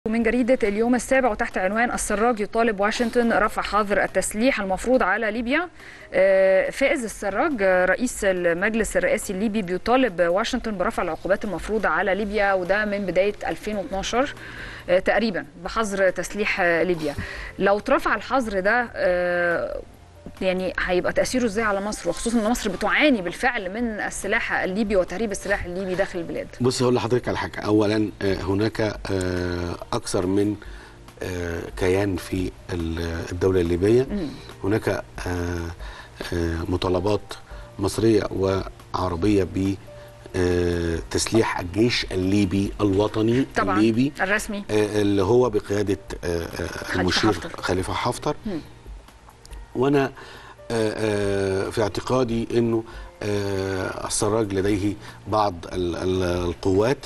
من جريدة اليوم السابع وتحت عنوان السراج يطالب واشنطن رفع حظر التسليح المفروض على ليبيا آه، فائز السراج آه، رئيس المجلس الرئاسي الليبي بيطالب واشنطن برفع العقوبات المفروضة على ليبيا وده من بداية 2012 آه، تقريبا بحظر تسليح آه، ليبيا لو اترفع الحظر ده آه، يعني هيبقى تأثيره ازاي على مصر وخصوصا ان مصر بتعاني بالفعل من السلاح الليبي وتهريب السلاح الليبي داخل البلاد بصي هقول لحضرتك على حاجه اولا آه، هناك آه، اكثر من آه، كيان في ال- الدوله الليبيه هناك آه، آه، مطالبات مصريه وعربيه ب آه، تسليح الجيش الليبي الوطني طبعا الليبي الرسمي آه، اللي هو بقياده آه، آه، المشير حفتر. خليفه حفتر وانا آه، آه، في اعتقادي انه آه، السراج لديه بعض ال- ال- القوات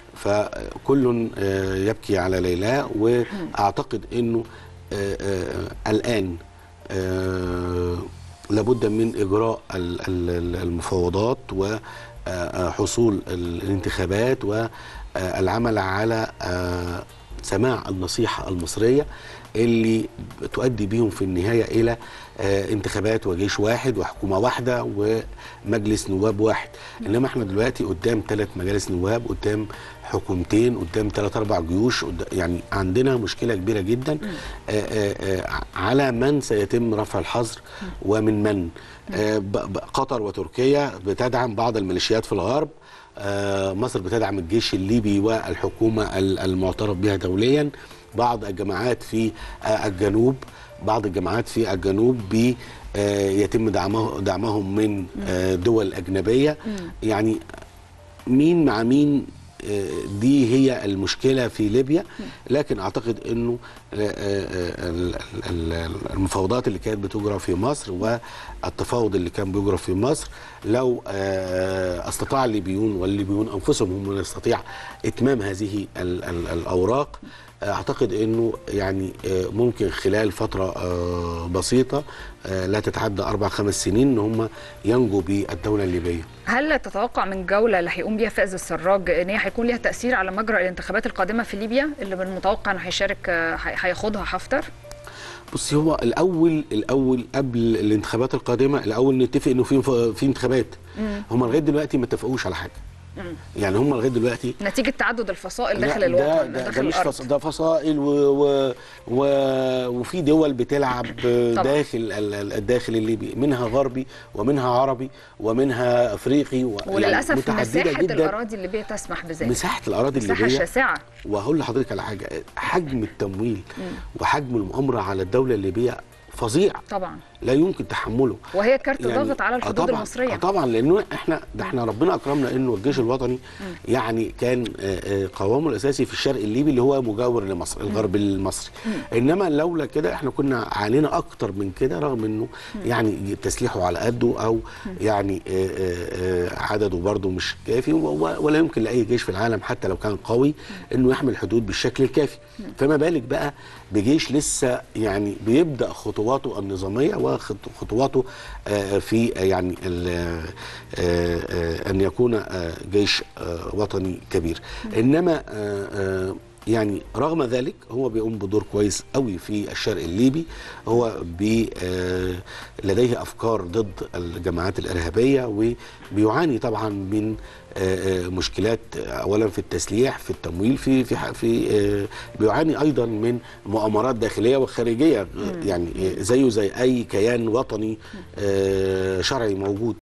فكل آه، يبكي على ليلى واعتقد انه آه، آه، الان آه، لابد من اجراء ال- ال- المفاوضات وحصول الانتخابات والعمل على آه، سماع النصيحه المصريه اللي تؤدي بيهم في النهايه الى آه، انتخابات وجيش واحد وحكومه واحده ومجلس نواب واحد انما احنا دلوقتي قدام ثلاث مجالس نواب قدام حكومتين قدام ثلاث اربع جيوش قد- يعني عندنا مشكله كبيره جدا آه، آه، آه، على من سيتم رفع الحظر ومن من آه، ب- ب- قطر وتركيا بتدعم بعض الميليشيات في الغرب آه، مصر بتدعم الجيش الليبي والحكومه ال- المعترف بها دوليا بعض الجماعات في آه، الجنوب بعض الجماعات في الجنوب بي آه، يتم دعمه دعمهم من آه، دول أجنبية يعني مين مع مين آه، دي هي المشكلة في ليبيا لكن أعتقد أنه آه، آه، ال- ال- المفاوضات اللي كانت بتجرى في مصر والتفاوض اللي كان بيجرى في مصر لو آه، استطاع الليبيون والليبيون أنفسهم هم من يستطيع إتمام هذه ال- ال- الأوراق اعتقد انه يعني آه، ممكن خلال فتره آه، بسيطه آه، لا تتعدى اربع خمس سنين ان هم ينجوا بالدوله الليبيه هل تتوقع من جولة اللي هيقوم بيها فائز السراج ان هي هيكون ليها تأثير على مجرى الانتخابات القادمة في ليبيا اللي من المتوقع انه هيشارك آه، هي- هياخدها حفتر؟ بصي هو الاول الاول قبل الانتخابات القادمه الاول نتفق انه في في انتخابات هم لغايه دلوقتي ما اتفقوش على حاجه يعني هم لغايه دلوقتي نتيجة تعدد الفصائل لا، داخل ده الوطن ده, ده داخل مش الأرض فص... ده فصائل و... و... و... وفي دول بتلعب داخل ال- ال- الداخل الليبي منها غربي ومنها عربي ومنها افريقي و... وللأسف يعني متعدده مساحة جدا الأراضي الليبية تسمح بذلك مساحه الاراضي مساحة الليبيه شاسعة وهقول لحضرتك على حاجه حجم التمويل وحجم المؤامره على الدوله الليبيه فظيع طبعا لا يمكن تحمله وهي كارت ضاغط على آه الحدود طبعاً المصرية آه طبعا لانه احنا ده احنا ربنا اكرمنا انه الجيش الوطني يعني كان آه، آه، قوامه الاساسي في الشرق الليبي اللي هو مجاور لمصر الغرب المصري انما لولا كده احنا كنا عانينا اكتر من كده رغم انه يعني تسليحه على قده او يعني آه، آه، آه، عدده برضه مش كافي و- و- ولا يمكن لاي جيش في العالم حتى لو كان قوي انه يحمل حدود بالشكل الكافي فما بالك بقى بجيش لسه يعني بيبدا خطواته النظاميه وخطواته آه، في آه، يعني ال- آه، آه، ان يكون آه، جيش آه، وطني كبير انما آه، آه، يعني رغم ذلك هو بيقوم بدور كويس قوي في الشرق الليبي هو بي آه، لديه افكار ضد الجماعات الارهابيه وبيعاني طبعا من آه، آه، مشكلات آه، اولا في التسليح في التمويل في في ح- في آه، بيعاني ايضا من مؤامرات داخليه وخارجيه آه، يعني آه، زيه زي اي كيان وطني آه، شرعي موجود